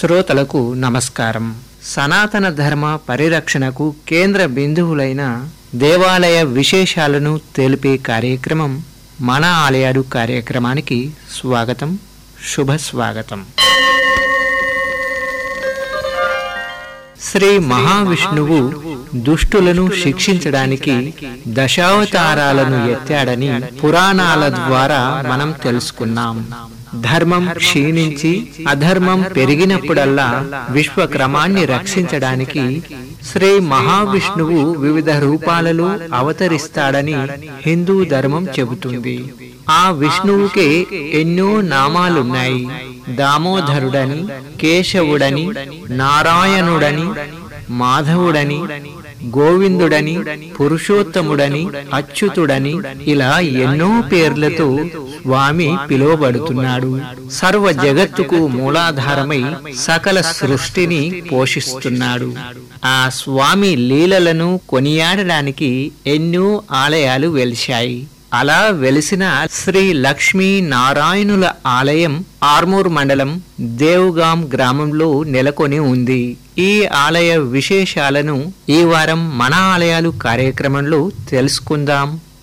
శ్రోతలకు నమస్కారం సనాతన ధర్మ పరిరక్షణకు కేంద్ర బిందువులైన దేవాలయ విశేషాలను తెలిపే కార్యక్రమం మన ఆలయాలు కార్యక్రమానికి స్వాగతం శుభ స్వాగతం శ్రీ మహావిష్ణువు దుష్టులను శిక్షించడానికి దశావతారాలను ఎత్తాడని పురాణాల ద్వారా మనం తెలుసుకున్నాం ధర్మం క్షీణించి అధర్మం పెరిగినప్పుడల్లా విశ్వక్రమాన్ని రక్షించడానికి శ్రీ మహావిష్ణువు వివిధ రూపాలలో అవతరిస్తాడని హిందూ ధర్మం చెబుతుంది ఆ విష్ణువుకే ఎన్నో నామాలున్నాయి దామోదరుడని కేశవుడని నారాయణుడని మాధవుడని గోవిందుడని పురుషోత్తముడని అచ్యుతుడని ఇలా ఎన్నో పేర్లతో స్వామి పిలువబడుతున్నాడు సర్వ జగత్తుకు మూలాధారమై సకల సృష్టిని పోషిస్తున్నాడు ఆ స్వామి లీలలను కొనియాడడానికి ఎన్నో ఆలయాలు వెలిశాయి అలా వెలిసిన శ్రీ లక్ష్మీ నారాయణుల ఆలయం ఆర్మూర్ మండలం దేవ్గాం గ్రామంలో నెలకొని ఉంది ఈ ఆలయ విశేషాలను ఈ వారం మన ఆలయాలు కార్యక్రమంలో తెలుసుకుందాం